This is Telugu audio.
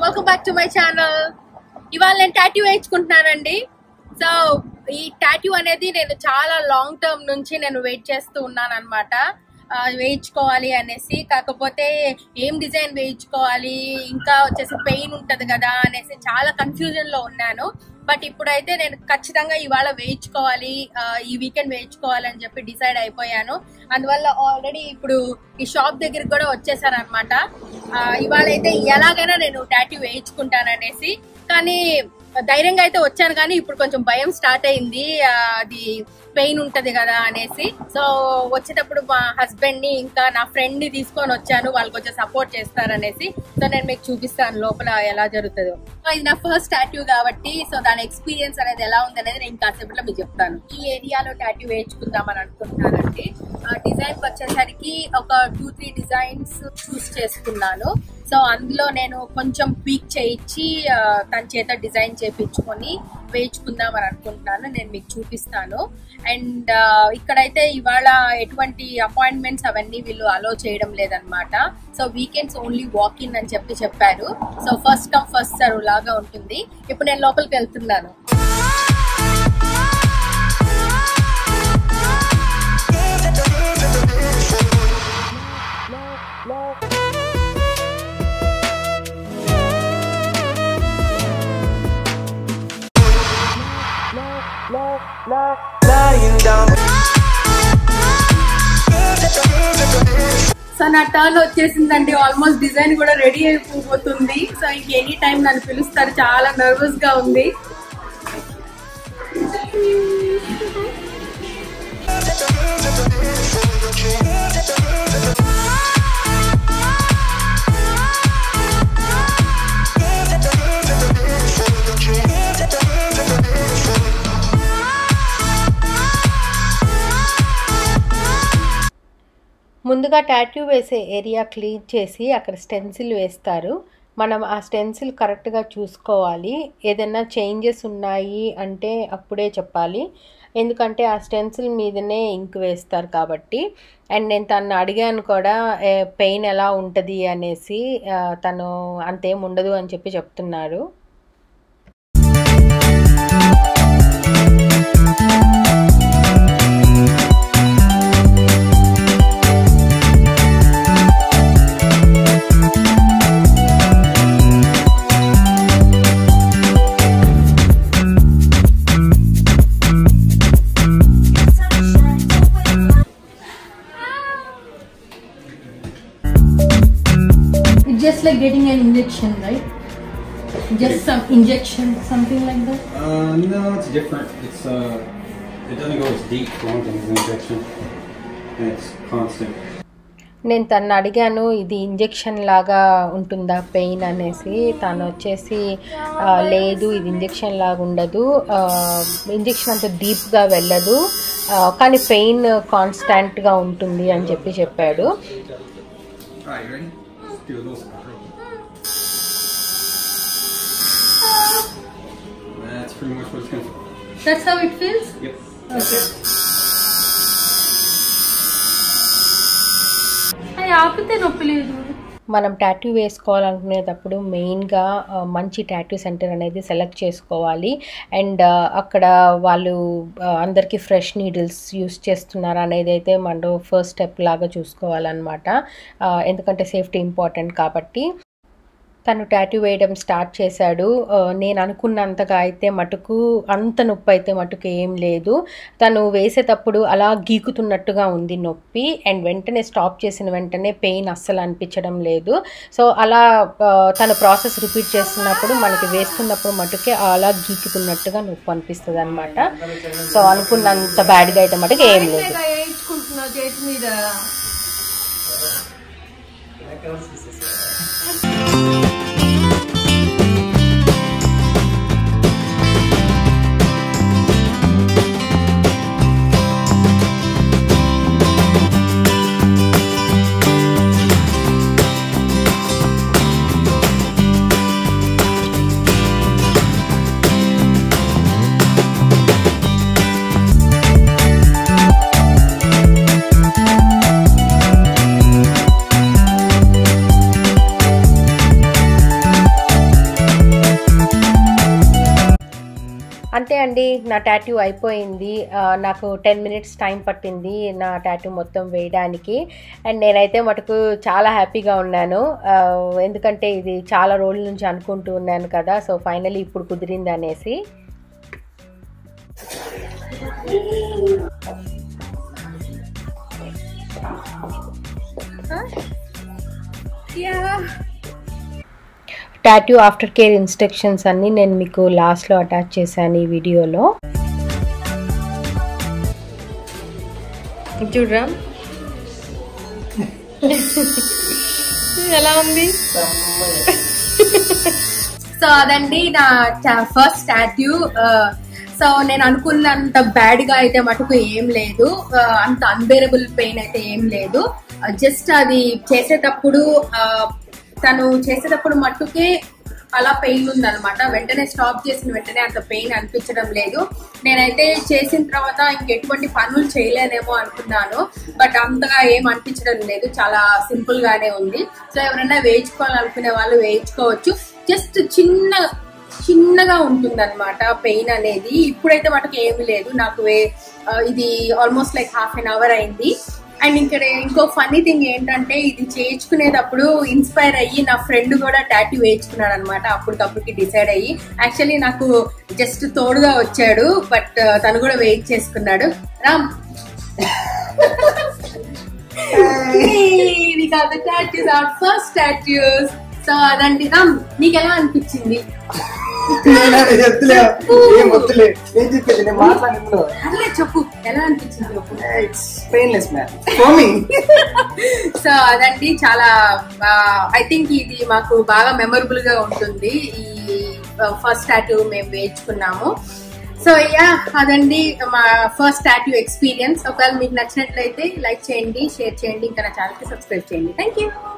Welcome back to my channel ఇవాళ నేను టాటూ వేయించుకుంటున్నానండి సో ఈ టాటూ అనేది నేను చాలా లాంగ్ టర్మ్ నుంచి నేను వెయిట్ చేస్తూ ఉన్నాను అనమాట వేయించుకోవాలి అనేసి కాకపోతే ఏం డిజైన్ వేయించుకోవాలి ఇంకా వచ్చేసి పెయిన్ ఉంటది కదా అనేసి చాలా కన్ఫ్యూజన్ లో ఉన్నాను బట్ ఇప్పుడైతే నేను ఖచ్చితంగా ఇవాళ వేయించుకోవాలి ఆ, ఈ వీకెండ్ వేయించుకోవాలి అని చెప్పి డిసైడ్ అయిపోయాను అందువల్ల ఆల్రెడీ ఇప్పుడు ఈ షాప్ దగ్గరికి కూడా వచ్చేసారనమాట ఇవాళ అయితే ఎలాగైనా నేను టాటూ వేయించుకుంటాను అనేసి కానీ ధైర్యంగా అయితే వచ్చాను కానీ ఇప్పుడు కొంచెం భయం స్టార్ట్ అయింది ఆ, అది పెయిన్ ఉంటది కదా అనేసి సో వచ్చేటప్పుడు మా హస్బెండ్ ని ఇంకా నా ఫ్రెండ్ ని తీసుకొని వచ్చాను వాళ్ళు కొంచెం సపోర్ట్ చేస్తారనేసి సో నేను మీకు చూపిస్తాను లోపల ఎలా జరుగుతుందో సో ఇది నా ఫస్ట్ టాటూ కాబట్టి సో దాని ఎక్స్పీరియన్స్ అనేది ఎలా ఉంది అనేది నేను కాసేపట్లో మీకు చెప్తాను ఈ ఏరియాలో టాటూ వేయించుకుందామని అనుకుంటున్నానండి డిజైన్ వచ్చేసరికి ఒక టూ త్రీ డిజైన్స్ చూస్ చేసుకున్నాను సో అందులో నేను కొంచెం ట్వీక్ చేయించి ఆ, తన చేత డిజైన్ చేపించుకొని వేయించుకుందాం అని అనుకుంటున్నాను నేను మీకు చూపిస్తాను అండ్ ఇక్కడైతే ఇవాళ ఎటువంటి అపాయింట్మెంట్స్ అవన్నీ వీళ్ళు అలో చేయడం లేదనమాట so weekends only walk in అని చెప్పి చెప్పారు so first come first serve లాగా ఉంటుంది ఇప్పుడు నేను లోపలికి వెళ్తున్నాను lying down. సో నా టర్న్ వచ్చేసిందండి ఆల్మోస్ట్ డిజైన్ కూడా రెడీ అయిపోతుంది సో ఇంక ఎనీ టైం నన్ను పిలుస్తారు చాలా నర్వస్ గా ఉంది ముందుగా టాటూ వేసే ఏరియా క్లీన్ చేసి అక్కడ స్టెన్సిల్ వేస్తారు మనం ఆ స్టెన్సిల్ కరెక్ట్గా చూసుకోవాలి ఏదైనా చేంజెస్ ఉన్నాయి అంటే అప్పుడే చెప్పాలి ఎందుకంటే ఆ స్టెన్సిల్ మీదనే ఇంక్ వేస్తారు కాబట్టి అండ్ నేను తను అడిగాను కూడా పెయిన్ ఎలా ఉంటుంది అనేసి ఆ, తను అంతేం ఉండదు అని చెప్పి చెప్తున్నారు It's just like getting an injection, right? Just some injection, something like that. Uh, no, it's different. It's uh, it doesn't go as deep for one thing as an injection, and it's constant. నేను తను అడిగాను ఇది ఇంజెక్షన్ లాగా ఉంటుందా పెయిన్ అనేసి తను వచ్చేసి "ఆ, లేదు ఇది ఇంజెక్షన్ లాగా ఉండదు ఇంజెక్షన్ అంత డీప్గా వెళ్ళదు ఆ, కానీ పెయిన్ కాన్స్టాంట్గా ఉంటుంది అని చెప్పి చెప్పాడు Alright, you ready? Let's do a little scrub. That's pretty much what it's gonna. That's how it feels. Yep. Okay. అది ఆపితే నొప్పి లేదు మనం టాటూ వేసుకోవాలనుకునేటప్పుడు మెయిన్గా ఆ, మంచి టాటూ సెంటర్ అనేది సెలెక్ట్ చేసుకోవాలి అండ్ ఆ, అక్కడ వాళ్ళు ఆ, అందరికీ ఫ్రెష్ నీడిల్స్ యూస్ చేస్తున్నారా అనేది అయితే మనం ఫస్ట్ స్టెప్ లాగా చూసుకోవాలన్నమాట ఆ, ఎందుకంటే సేఫ్టీ ఇంపార్టెంట్ కాబట్టి తను టాటూ వేయడం స్టార్ట్ చేశాడు ఆ, నేను అనుకున్నంతగా అయితే మటుకు అంత నొప్పి అయితే మటుకు ఏం లేదు తను వేసేటప్పుడు అలా గీకుతున్నట్టుగా ఉంది నొప్పి అండ్ వెంటనే స్టాప్ చేసిన వెంటనే పెయిన్ అస్సలు అనిపించడం లేదు సో అలా ఆ, తన ప్రాసెస్ రిపీట్ చేస్తున్నప్పుడు మనకి వేస్తున్నప్పుడు మటుకే అలా గీకుతున్నట్టుగా నొప్పి అనిపిస్తుంది అనమాట సో అనుకున్నంత బ్యాడ్గా అయితే మటుకు ఏం లేదు వేయించుకుంటున్నా చేతి మీద Lying అంతే అండి నా టాటూ అయిపోయింది ఆ, నాకు టెన్ మినిట్స్ టైం పట్టింది నా టాటూ మొత్తం వేయడానికి అండ్ నేనైతే మటుకు చాలా హ్యాపీగా ఉన్నాను ఆ, ఎందుకంటే ఇది చాలా రోజుల నుంచి అనుకుంటూ ఉన్నాను కదా సో ఫైనలీ ఇప్పుడు కుదిరింది అనేసి yeah tattoo after care instructions అన్నీ నేను మీకు లాస్ట్లో అటాచ్ చేశాను ఈ వీడియోలో చూడరా ఎలా ఉంది సో అదండి నా ఫస్ట్ స్టాట్యూ సో నేను అనుకున్నంత బ్యాడ్ గా అయితే మటుకు ఏం లేదు ఆ, అంత అన్బేరబుల్ పెయిన్ అయితే ఏం లేదు జస్ట్ అది చేసేటప్పుడు ఆ, తను చేసేటప్పుడు మట్టుకే అలా పెయిన్ ఉందన్నమాట వెంటనే స్టాప్ చేసిన వెంటనే అంత పెయిన్ అనిపించడం లేదు నేనైతే చేసిన తర్వాత ఇంకెటువంటి పనులు చేయలేనేమో అనుకున్నాను బట్ అంతగా ఏం అనిపించడం లేదు చాలా సింపుల్ గానే ఉంది సో ఎవరైనా వేయించుకోవాలనుకునే వాళ్ళు వేయించుకోవచ్చు జస్ట్ చిన్న చిన్నగా ఉంటుంది అనమాట పెయిన్ అనేది ఇప్పుడైతే మటుకు ఏమీ లేదు నాకు వే- ఆ, ఇది almost like half an hour అయింది అండ్ ఇక్కడ ఇంకో ఫన్నీ థింగ్ ఏంటంటే ఇది చేయించుకునేటప్పుడు ఇన్స్పైర్ అయ్యి నా ఫ్రెండ్ కూడా టాటూ వేయించుకున్నాడు అనమాట అప్పటికప్పటికి డిసైడ్ అయ్యి యాక్చువల్లీ నాకు జస్ట్ తోడుగా వచ్చాడు బట్ తను కూడా వేయించేసుకున్నాడు Ram we got the tattoos, our first tattoos. So అదండి రామ్ నీకు ఎలా అనిపించింది వద్దులే ఏం వద్దులే ఏం చెప్పేది నేను మాట్లాడిందో అట్లే చెప్పు ఎలా అనిపించింది చెప్పు it's painless man for so అదండి చాలా ఐ థింక్ ఇది మాకు బాగా మెమరబుల్ గా ఉంటుంది ఈ ఫస్ట్ టాటూ మేము వేయించుకున్నాము సో యా అదండి మా ఫస్ట్ టాటూ ఎక్స్పీరియన్స్ ఒకవేళ మీకు నచ్చినట్లయితే లైక్ చేయండి షేర్ చేయండి ఇంకా నా ఛానల్ కి సబ్స్క్రైబ్ చేయండి థ్యాంక్ యూ